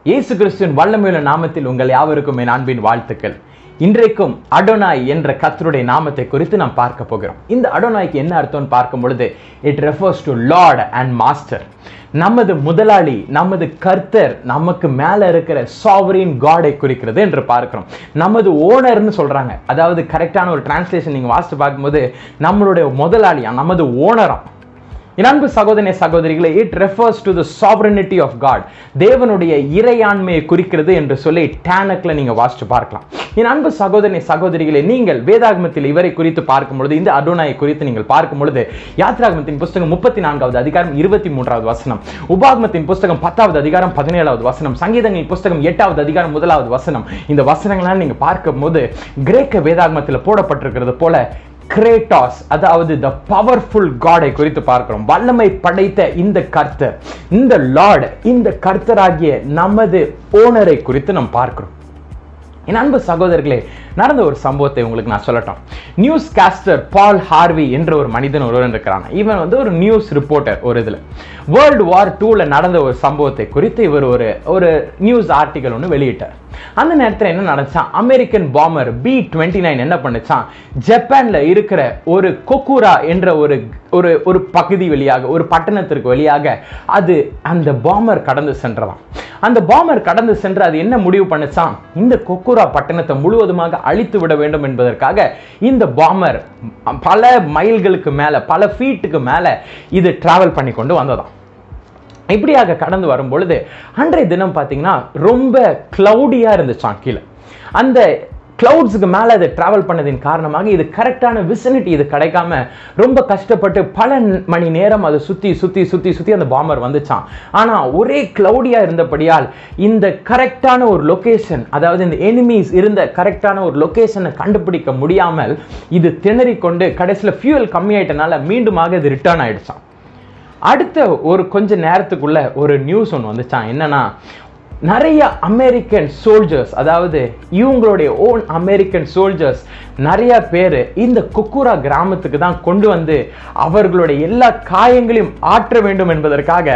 இயேசு கிறிஸ்துவின் வல்லமையுள்ள நாமத்தில் உங்கள் யாவருக்கும் என் அன்பின் வாழ்த்துக்கள் இன்றைக்கும் அடோனாய் என்ற கர்த்தருடைய நாமத்தை குறித்து நாம் பார்க்க போகிறோம் இந்த அடோனாய்க்கு என்ன அர்த்தம்னு பார்க்கும் பொழுது it refers to lord and master நமது முதலாளி நமது கர்த்தர் நமக்கு மேல இருக்கிற சாவரின் காடை குறிக்கிறது என்று பார்க்கிறோம் நமது ஓனர்னு சொல்றாங்க அதாவது கரெக்டான ஒரு டிரான்ஸ்லேஷன் நீங்க வாசித்து பார்க்கும்போது நம்மளுடைய முதலாளியா நமது ஓனராம் என் அன்பு சகோதரனே சகோதரிகளே it refers to the sovereignty of God தேவனுடைய இறையாண்மையை குறிக்கிறது என்று சொல்லி டேனக்ல நீங்க வாசிச்சு பார்க்கலாம் என் அன்பு சகோதரனே சகோதரிகளே நீங்கள் வேதாகமத்தில் இவரை குறித்து பார்க்கும் பொழுது இந்த அடோனாயை குறித்து நீங்கள் பார்க்கும் பொழுது யாத்ராகமத்தின் புஸ்தகம் முப்பத்தி நான்காவது அதிகாரம் இருபத்தி மூன்றாவது வசனம் உபாகமத்தின் புஸ்தகம் பத்தாவது அதிகாரம் பதினேழாவது வசனம் சங்கீதங்களின் புஸ்தகம் எட்டாவது அதிகாரம் முதலாவது வசனம் இந்த வசனங்களால் நீங்க பார்க்கும் போது கிரேக்க வேதாகமத்தில் போடப்பட்டிருக்கிறது போல கிரேட்டாஸ் அதாவது த பவர்ஃபுல் காடை குறித்து பார்க்கிறோம் வல்லமை படைத்த இந்த கர்த்தர் இந்த லார்ட் இந்த கர்த்தராகிய நமது ஓனரை குறித்து நாம் பார்க்கிறோம் என் அன்பு சகோதரர்களே நடந்த ஒரு சம்பவத்தை உங்களுக்கு நான் சொல்லட்டும் நியூஸ் காஸ்டர் பால் ஹார்வி என்ற ஒரு மனிதன் ஒருவன் இருக்கிறான் இவன் வந்து ஒரு நியூஸ் ரிப்போர்ட்டர் ஒரு இதில் வேர்ல்டு வார் டூல நடந்த ஒரு சம்பவத்தை குறித்து இவர் ஒரு ஒரு நியூஸ் ஆர்டிகல் ஒன்று வெளியிட்டார் அந்த நேரத்தில் என்ன நடந்துச்சான் American bomber B twenty nine என்ன பண்ணுச்சான் ஜப்பான்ல இருக்கிற ஒரு கொக்கூரா என்ற ஒரு ஒரு ஒரு பகுதி வழியாக ஒரு பட்டணத்திற்கு வழியாக அது அந்த பாமர் கடந்து சென்றதாம் அந்த பாமர் கடந்து சென்று அது என்ன முடிவு பண்ணுச்சான் இந்த கொக்குரா பட்டணத்தை முழுவதுமாக அழித்து விட வேண்டும் என்பதற்காக இந்த பாமர் பல மைல்களுக்கு மேல பல ஃபீட்டுக்கு மேல இது டிராவல் பண்ணி கொண்டு வந்ததாம் இப்படியாக கடந்து வரும் பொழுது அன்றைய தினம் பார்த்தீங்கன்னா ரொம்ப கிளவுடியாக இருந்துச்சான் கீழே அந்த கிளவுட்ஸுக்கு மேலே அது ட்ராவல் பண்ணதின் காரணமாக இது கரெக்டான விசினிட்டி இது கிடைக்காம ரொம்ப கஷ்டப்பட்டு பல மணி நேரம் அதை சுற்றி சுற்றி சுற்றி சுற்றி அந்த பாம்பர் வந்துச்சான் ஆனால் ஒரே கிளவுடியாக இருந்தபடியால் இந்த கரெக்டான ஒரு லொக்கேஷன் அதாவது இந்த எனிமீஸ் இருந்த கரெக்டான ஒரு லொக்கேஷனை கண்டுபிடிக்க முடியாமல் இது திணறிக்கொண்டு கடைசியில் ஃபியூவல் கம்மியாயிட்டனால மீண்டுமாக இது ரிட்டர்ன் ஆயிடுச்சான் அடுத்த ஒரு கொஞ்ச நேரத்துக்குள்ள ஒரு நியூஸ் ஒன்று வந்துச்சான் என்னன்னா நிறைய அமெரிக்கன் சோல்ஜர்ஸ் அதாவது இவங்களுடைய ஓன் அமெரிக்கன் சோல்ஜர்ஸ் நிறைய பேர் இந்த குக்குரா கிராமத்துக்கு தான் கொண்டு வந்து அவர்களுடைய எல்லா காயங்களையும் ஆற்ற வேண்டும் என்பதற்காக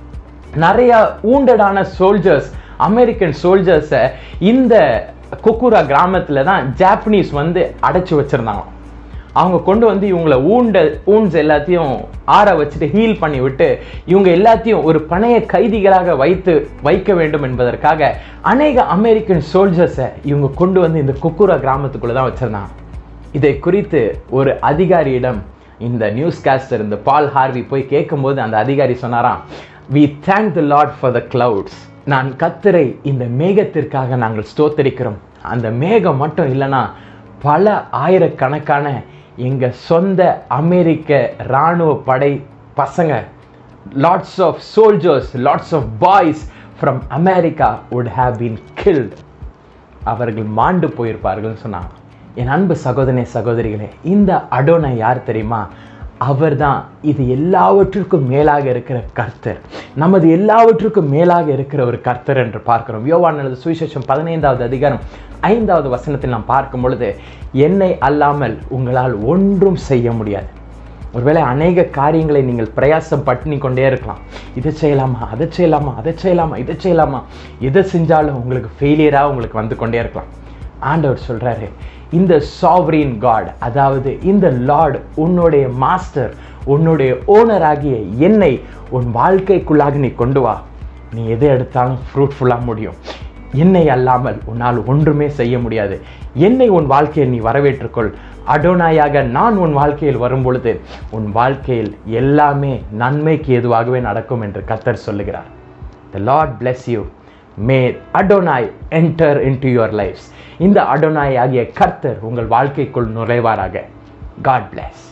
நிறைய ஊண்டடான சோல்ஜர்ஸ் அமெரிக்கன் சோல்ஜர்ஸை இந்த குக்குரா கிராமத்தில் தான் ஜாப்பனீஸ் வந்து அடைச்சி வச்சிருந்தாங்க அவங்க கொண்டு வந்து இவங்களை ஊண்ட ஊன்ஸ் எல்லாத்தையும் ஆற வச்சுட்டு ஹீல் பண்ணி விட்டு இவங்க எல்லாத்தையும் ஒரு பணைய கைதிகளாக வைத்து வைக்க வேண்டும் என்பதற்காக அநேக அமெரிக்கன் சோல்ஜர்ஸை இவங்க கொண்டு வந்து இந்த குக்குரா கிராமத்துக்குள்ள தான் வச்சிருந்தாங்க இதை குறித்து ஒரு அதிகாரியிடம் இந்த நியூஸ் காஸ்டர் இந்த பால் ஹார்வி போய் கேட்கும்போது அந்த அதிகாரி சொன்னாராம் we thank the lord for the clouds நான் கத்தரை இந்த மேகத்திற்காக நாங்கள் ஸ்தோத்தரிக்கிறோம் அந்த மேகம் மட்டும் இல்லைன்னா பல ஆயிரக்கணக்கான எங்கள் சொந்த அமெரிக்க இராணுவ படை பசங்க lots of soldiers lots of boys from America would have been killed அவர்கள் மாண்டு போயிருப்பார்கள்னு சொன்னாங்க என் அன்பு சகோதரனே சகோதரிகளே இந்த அடோனா யார் தெரியுமா அவர்தான் இது எல்லாவற்றிற்கும் மேலாக இருக்கிற கர்த்தர் நமது எல்லாவற்றுக்கும் மேலாக இருக்கிற ஒரு கர்த்தர் என்று பார்க்கிறோம் யோவான் எழுத சுவிசேஷம் பதினைந்தாவது அதிகாரம் ஐந்தாவது வசனத்தில் நாம் பார்க்கும் பொழுது என்னை அல்லாமல் உங்களால் ஒன்றும் செய்ய முடியாது ஒருவேளை அநேக காரியங்களை நீங்கள் பிரயாசம் பட்டினி கொண்டே இருக்கலாம் இதை செய்யலாமா அதை செய்யலாமா அதை செய்யலாமா இதை செய்யலாமா எதை செஞ்சாலும் உங்களுக்கு ஃபெயிலியராக உங்களுக்கு வந்து கொண்டே இருக்கலாம் ஆண்டவர் சொல்றாரு இந்த சாவரின் காட் அதாவது இந்த லார்ட் உன்னுடைய மாஸ்டர் உன்னுடைய ஓனர் ஆகிய என்னை உன் வாழ்க்கைக்குள்ளாக நீ கொண்டு வா நீ எதை எடுத்தாலும் ஃப்ரூட்ஃபுல்லாக முடியும் என்னை அல்லாமல் உன்னால் ஒன்றுமே செய்ய முடியாது என்னை உன் வாழ்க்கையை நீ வரவேற்றுக்கொள் அடோனாயாக நான் உன் வாழ்க்கையில் வரும் பொழுது உன் வாழ்க்கையில் எல்லாமே நன்மைக்கு எதுவாகவே நடக்கும் என்று கத்தர் சொல்லுகிறார் the lord bless you may Adonai enter into your lives இந்த அடோனாய் ஆகிய கர்த்தர் உங்கள் வாழ்க்கைக்குள் நுழைவாராக காட் பிளஸ்